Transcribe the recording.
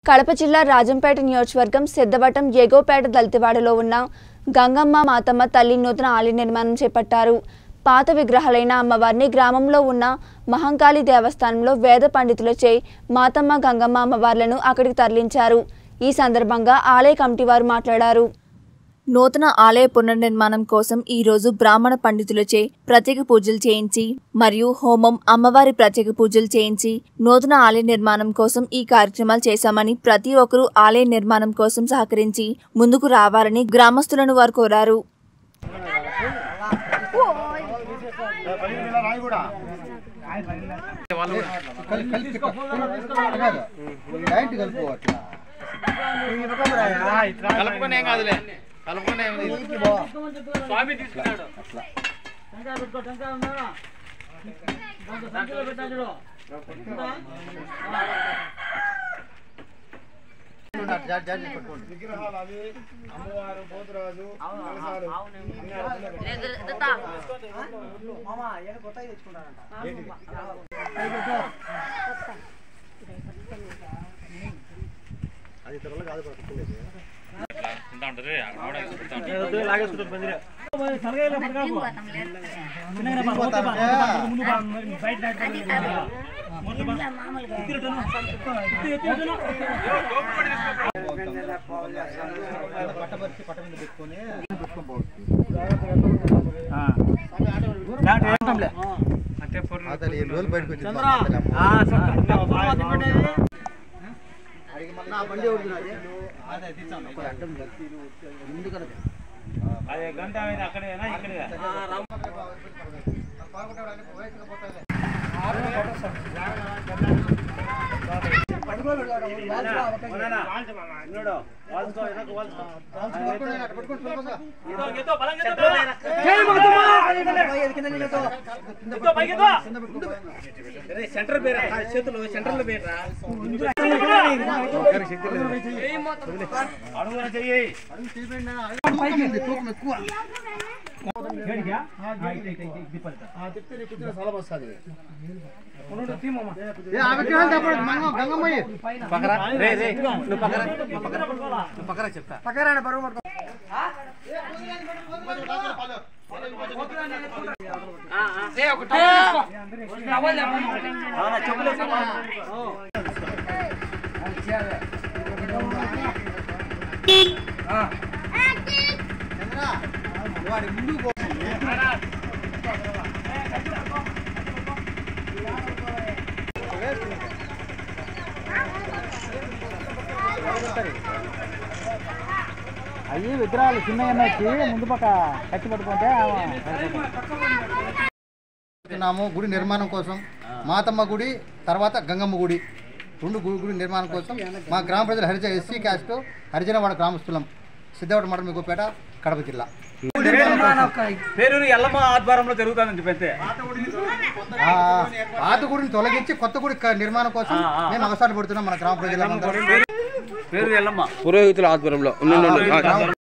కడప జిల్లా రాజంపేట నియోజకవర్గం సిద్ధవటం ఎగోపేట దళితవాడలో ఉన్న గంగమ్మ మాతమ్మ తల్లి నూతన ఆలయ నిర్మాణం చేపట్టారు పాత విగ్రహాలైన అమ్మవారిని గ్రామంలో ఉన్న మహంకాళి దేవస్థానంలో వేద పండితులచే మాతమ్మ గంగమ్మ అమ్మవార్లను అక్కడికి తరలించారు ఈ సందర్భంగా ఆలయ కమిటీ వారు మాట్లాడారు నూతన ఆలయ పునర్నిర్మాణం కోసం ఈ రోజు బ్రాహ్మణ పండితులచే ప్రత్యేక పూజలు చేయించి మరియు హోమం అమ్మవారి ప్రత్యేక పూజలు చేయించి నూతన ఆలయ నిర్మాణం కోసం ఈ కార్యక్రమాలు చేశామని ప్రతి ఒక్కరూ ఆలయ నిర్మాణం కోసం సహకరించి ముందుకు రావాలని గ్రామస్తులను వారు కోరారు డైరెక్ట్ కలుపు అట్లా కలుపుకొని ఏం కాదులే కలుపుకొని ఏం లేదు. స్వామి తీసుకున్నాడు జాడి జాడి పట్టుకోండి విగ్రహాలు అవి అమ్మవారు పోతురాజు కలశాలు పట్టపరిచి పట్ట మీద పెట్టుకొని పెట్టుకొని పోవచ్చు అతను ఎన్ని రోజులు బయటకు వచ్చింది మా అతను అమ్మ. నా బండి ఎవరిది నాది? ఒక అడ్డం లేదు. ముందు కనుక. పట్టుకోండి, అటు పట్టుకోండి, సులభంగా. సెంటర్ పేరు చేతులు సెంటర్ లో పేరు అడుగున చెయ్యి అడుగు తీయబడినా, అడుగు పైకి ఉంది, తూకం ఎక్కువ. ఆ, తిప్పితే నీకు కూర్చునే స్థలం వస్తది. ఏ, ఆ విగ్రహాలు తప్పదు, మంగ- గంగమ్మయ్య. రే రే నువ్వు పక్కన నువ్వు పక్కన నువ్వు పక్కన చెప్తా చంద్ర, వాడి ముందుకు పో. అయ్యి విగ్రహాలు చిన్నగా వచ్చి ముందు పక్క కట్టి పట్టుకుంటే చేస్తున్నాము గుడి నిర్మాణం కోసం మాతమ్మ గుడి తర్వాత గంగమ్మ గుడి రెండు గుడి గుడి నిర్మాణం కోసం మా గ్రామ ప్రజలు హరిజన ఎస్సీ క్యాస్ట్ హరిజనవాడ గ్రామస్తులం సిద్ధవట మండలం మిగోపేట కడప జిల్లా పేరు ఎల్లమ్మ ఆధ్వర్యంలో జరుగుతుందని చెప్పంతే ఆ, పాత గుడిని తొలగించి కొత్త గుడి క- నిర్మాణం కోసం మేము అవసరం పడుతున్నాం మన గ్రామ ప్రజలందరూ పేరు ఎల్లమ్మ పురోహితుల ఆధ్వర్యంలో ఉండు, ఉండు, ఉండు. ఆ,